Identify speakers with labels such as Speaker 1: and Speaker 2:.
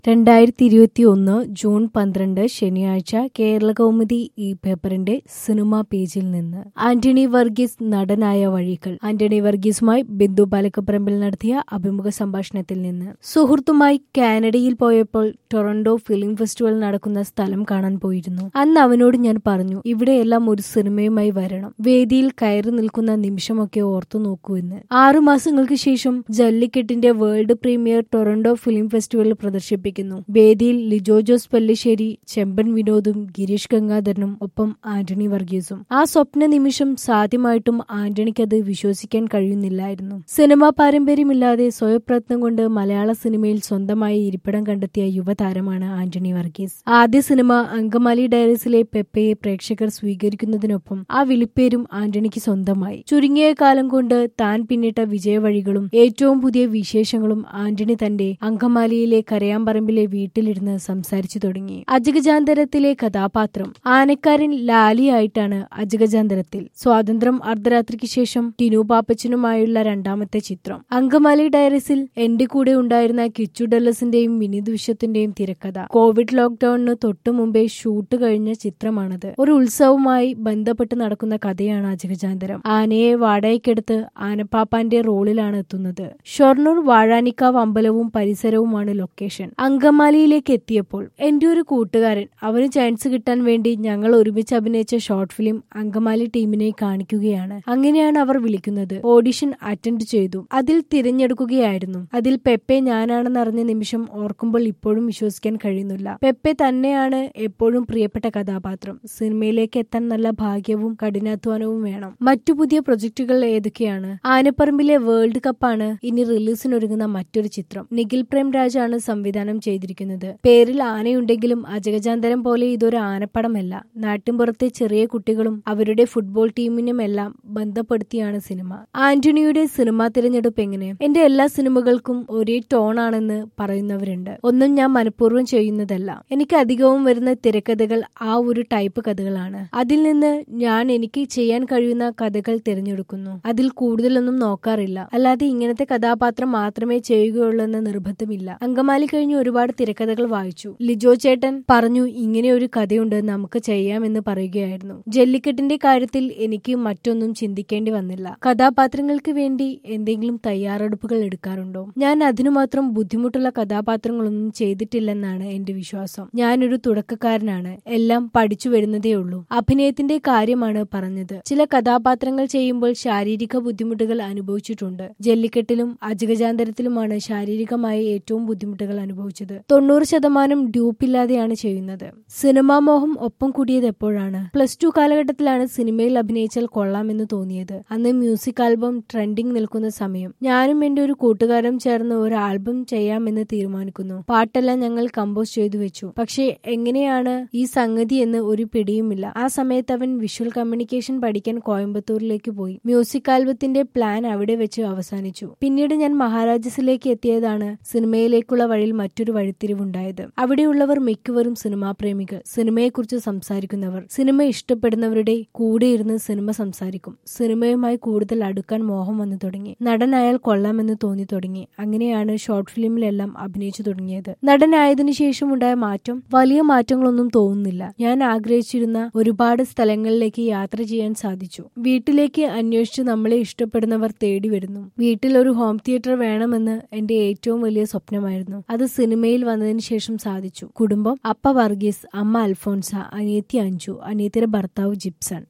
Speaker 1: രണ്ടായിരത്തി ഇരുപത്തി ഒന്ന് ജൂൺ പന്ത്രണ്ട് ശനിയാഴ്ച കേരളകൗമുദി ഈ പേപ്പറിന്റെ സിനിമാ പേജിൽ നിന്ന് ആന്റണി വർഗീസ് നടനായ വഴികൾ ആന്റണി വർഗീസുമായി ബിന്ദു പാലക്കപ്പറമ്പിൽ നടത്തിയ അഭിമുഖ സംഭാഷണത്തിൽ നിന്ന് സുഹൃത്തുമായി കാനഡയിൽ പോയപ്പോൾ ടൊറന്റോ ഫിലിം ഫെസ്റ്റിവൽ നടക്കുന്ന സ്ഥലം കാണാൻ പോയിരുന്നു അന്ന് അവനോട് ഞാൻ പറഞ്ഞു ഇവിടെയെല്ലാം ഒരു സിനിമയുമായി വരണം വേദിയിൽ കയറി നിൽക്കുന്ന നിമിഷമൊക്കെ ഓർത്തു നോക്കൂ എന്ന് ആറു മാസങ്ങൾക്ക് ശേഷം ജല്ലിക്കെട്ടിന്റെ world premiere Toronto film festival പ്രദർശിപ്പിക്കും അവതരിപ്പിക്കുന്നു വേദിയിൽ ലിജോ ജോസ് പല്ലിശ്ശേരി ചെമ്പൻ വിനോദും ഗിരീഷ് ഗംഗാധരനും ഒപ്പം ആന്റണി വർഗീസും ആ സ്വപ്ന നിമിഷം സാധ്യമായിട്ടും ആന്റണിക്ക് അത് വിശ്വസിക്കാൻ കഴിയുന്നില്ലായിരുന്നു സിനിമാ പാരമ്പര്യമില്ലാതെ സ്വയപ്രയത്നം കൊണ്ട് മലയാള സിനിമയിൽ സ്വന്തമായി ഇരിപ്പിടം കണ്ടെത്തിയ യുവതാരമാണ് ആന്റണി വർഗീസ് ആദ്യ സിനിമ അങ്കമാലി ഡയറീസിലെ പെപ്പയെ പ്രേക്ഷകർ സ്വീകരിക്കുന്നതിനൊപ്പം ആ വിളിപ്പേരും ആന്റണിക്ക് സ്വന്തമായി ചുരുങ്ങിയ കാലം കൊണ്ട് താൻ പിന്നിട്ട വിജയവഴികളും ഏറ്റവും പുതിയ വിശേഷങ്ങളും ആന്റണി തന്റെ അങ്കമാലിയിലെ കരയാമ്പറ പറമ്പിലെ വീട്ടിലിരുന്ന് സംസാരിച്ചു തുടങ്ങി അജഗജാന്തരത്തിലെ കഥാപാത്രം ആനക്കാരൻ ലാലിയായിട്ടാണ് അജഗജാന്തരത്തിൽ സ്വാതന്ത്ര്യം അർദ്ധരാത്രിക്ക് ശേഷം ടിനു പാപ്പച്ചനുമായുള്ള രണ്ടാമത്തെ ചിത്രം അങ്കമാലി ഡയറീസിൽ എന്റെ കൂടെ ഉണ്ടായിരുന്ന കിച്ചു ഡല്ലസിന്റെയും വിനീത് വിശ്വത്തിന്റെയും തിരക്കഥ കോവിഡ് ലോക്ക്ഡൌണിന് തൊട്ടു മുമ്പേ ഷൂട്ട് കഴിഞ്ഞ ചിത്രമാണത് ഒരു ഉത്സവവുമായി ബന്ധപ്പെട്ട് നടക്കുന്ന കഥയാണ് അജഗജാന്തരം ആനയെ വാടകയ്ക്കെടുത്ത് ആനപ്പാപ്പാന്റെ റോളിലാണ് എത്തുന്നത് ഷൊർണൂർ വാഴാനിക്കാവ് അമ്പലവും പരിസരവുമാണ് ലൊക്കേഷൻ അങ്കമാലിയിലേക്ക് എത്തിയപ്പോൾ എന്റെ ഒരു കൂട്ടുകാരൻ അവന് ചാൻസ് കിട്ടാൻ വേണ്ടി ഞങ്ങൾ ഒരുമിച്ച് അഭിനയിച്ച ഷോർട്ട് ഫിലിം അങ്കമാലി ടീമിനെ കാണിക്കുകയാണ് അങ്ങനെയാണ് അവർ വിളിക്കുന്നത് ഓഡിഷൻ അറ്റൻഡ് ചെയ്തു അതിൽ തിരഞ്ഞെടുക്കുകയായിരുന്നു അതിൽ പെപ്പെ ഞാനാണെന്ന് അറിഞ്ഞ നിമിഷം ഓർക്കുമ്പോൾ ഇപ്പോഴും വിശ്വസിക്കാൻ കഴിയുന്നില്ല പെപ്പെ തന്നെയാണ് എപ്പോഴും പ്രിയപ്പെട്ട കഥാപാത്രം സിനിമയിലേക്ക് എത്താൻ നല്ല ഭാഗ്യവും കഠിനാധ്വാനവും വേണം മറ്റു പുതിയ പ്രൊജക്ടുകൾ ഏതൊക്കെയാണ് ആനപ്പറമ്പിലെ വേൾഡ് കപ്പാണ് ഇനി റിലീസിനൊരുങ്ങുന്ന മറ്റൊരു ചിത്രം നിഖിൽ പ്രേം രാജാണ് സംവിധാനം ചെയ്തിരിക്കുന്നത് പേരിൽ ആനയുണ്ടെങ്കിലും അജഗജാന്തരം പോലെ ഇതൊരു ആനപ്പടമല്ല നാട്ടിൻപുറത്തെ ചെറിയ കുട്ടികളും അവരുടെ ഫുട്ബോൾ ടീമിനുമെല്ലാം ബന്ധപ്പെടുത്തിയാണ് സിനിമ ആന്റണിയുടെ സിനിമാ തിരഞ്ഞെടുപ്പ് എങ്ങനെ എന്റെ എല്ലാ സിനിമകൾക്കും ഒരേ ടോൺ ആണെന്ന് പറയുന്നവരുണ്ട് ഒന്നും ഞാൻ മനഃപൂർവ്വം ചെയ്യുന്നതല്ല എനിക്ക് അധികവും വരുന്ന തിരക്കഥകൾ ആ ഒരു ടൈപ്പ് കഥകളാണ് അതിൽ നിന്ന് ഞാൻ എനിക്ക് ചെയ്യാൻ കഴിയുന്ന കഥകൾ തിരഞ്ഞെടുക്കുന്നു അതിൽ കൂടുതലൊന്നും നോക്കാറില്ല അല്ലാതെ ഇങ്ങനത്തെ കഥാപാത്രം മാത്രമേ ചെയ്യുകയുള്ളൂ എന്ന നിർബന്ധമില്ല അങ്കമാലി കഴിഞ്ഞ് ഒരുപാട് തിരക്കഥകൾ വായിച്ചു ലിജോ ചേട്ടൻ പറഞ്ഞു ഇങ്ങനെ ഒരു കഥയുണ്ട് നമുക്ക് ചെയ്യാമെന്ന് പറയുകയായിരുന്നു ജല്ലിക്കെട്ടിന്റെ കാര്യത്തിൽ എനിക്ക് മറ്റൊന്നും ചിന്തിക്കേണ്ടി വന്നില്ല കഥാപാത്രങ്ങൾക്ക് വേണ്ടി എന്തെങ്കിലും തയ്യാറെടുപ്പുകൾ എടുക്കാറുണ്ടോ ഞാൻ അതിനു മാത്രം ബുദ്ധിമുട്ടുള്ള കഥാപാത്രങ്ങളൊന്നും ചെയ്തിട്ടില്ലെന്നാണ് എന്റെ വിശ്വാസം ഞാനൊരു തുടക്കക്കാരനാണ് എല്ലാം പഠിച്ചു വരുന്നതേ ഉള്ളൂ അഭിനയത്തിന്റെ കാര്യമാണ് പറഞ്ഞത് ചില കഥാപാത്രങ്ങൾ ചെയ്യുമ്പോൾ ശാരീരിക ബുദ്ധിമുട്ടുകൾ അനുഭവിച്ചിട്ടുണ്ട് ജല്ലിക്കെട്ടിലും അജഗജാന്തരത്തിലുമാണ് ശാരീരികമായി ഏറ്റവും ബുദ്ധിമുട്ടുകൾ അനുഭവിച്ചത് തൊണ്ണൂറ് ശതമാനം ഡ്യൂപ്പില്ലാതെയാണ് ചെയ്യുന്നത് സിനിമാ മോഹം ഒപ്പം കൂടിയത് എപ്പോഴാണ് പ്ലസ് ടു കാലഘട്ടത്തിലാണ് സിനിമയിൽ അഭിനയിച്ചാൽ കൊള്ളാമെന്ന് തോന്നിയത് അന്ന് മ്യൂസിക് ആൽബം ട്രെൻഡിംഗ് നിൽക്കുന്ന സമയം ഞാനും എന്റെ ഒരു കൂട്ടുകാരും ചേർന്ന് ഒരു ആൽബം ചെയ്യാമെന്ന് തീരുമാനിക്കുന്നു പാട്ടെല്ലാം ഞങ്ങൾ കമ്പോസ് ചെയ്തു വെച്ചു പക്ഷേ എങ്ങനെയാണ് ഈ സംഗതി എന്ന് ഒരു പിടിയുമില്ല ആ സമയത്ത് അവൻ വിഷ്വൽ കമ്മ്യൂണിക്കേഷൻ പഠിക്കാൻ കോയമ്പത്തൂരിലേക്ക് പോയി മ്യൂസിക് ആൽബത്തിന്റെ പ്ലാൻ അവിടെ വെച്ച് അവസാനിച്ചു പിന്നീട് ഞാൻ മഹാരാജസിലേക്ക് എത്തിയതാണ് സിനിമയിലേക്കുള്ള വഴിയിൽ മറ്റൊരു വഴിത്തിരിവുണ്ടായത് അവിടെയുള്ളവർ മിക്കവരും സിനിമാ പ്രേമികൾ സിനിമയെക്കുറിച്ച് സംസാരിക്കുന്നവർ സിനിമ ഇഷ്ടപ്പെടുന്നവരുടെ കൂടെ ഇരുന്ന് സിനിമ സംസാരിക്കും സിനിമയുമായി കൂടുതൽ അടുക്കാൻ മോഹം വന്നു തുടങ്ങി നടനായാൽ കൊള്ളാമെന്ന് തോന്നി തുടങ്ങി അങ്ങനെയാണ് ഷോർട്ട് ഫിലിമിലെല്ലാം അഭിനയിച്ചു തുടങ്ങിയത് നടനായതിനു ശേഷം ഉണ്ടായ മാറ്റം വലിയ മാറ്റങ്ങളൊന്നും തോന്നുന്നില്ല ഞാൻ ആഗ്രഹിച്ചിരുന്ന ഒരുപാട് സ്ഥലങ്ങളിലേക്ക് യാത്ര ചെയ്യാൻ സാധിച്ചു വീട്ടിലേക്ക് അന്വേഷിച്ച് നമ്മളെ ഇഷ്ടപ്പെടുന്നവർ തേടി വരുന്നു വീട്ടിൽ ഒരു ഹോം തിയേറ്റർ വേണമെന്ന് എന്റെ ഏറ്റവും വലിയ സ്വപ്നമായിരുന്നു അത് സിനിമയിൽ വന്നതിന് ശേഷം സാധിച്ചു കുടുംബം അപ്പ വർഗീസ് അമ്മ അൽഫോൺസ അനിയത്തി അഞ്ചു അനിയത്തിയുടെ ഭർത്താവ് ജിപ്സൺ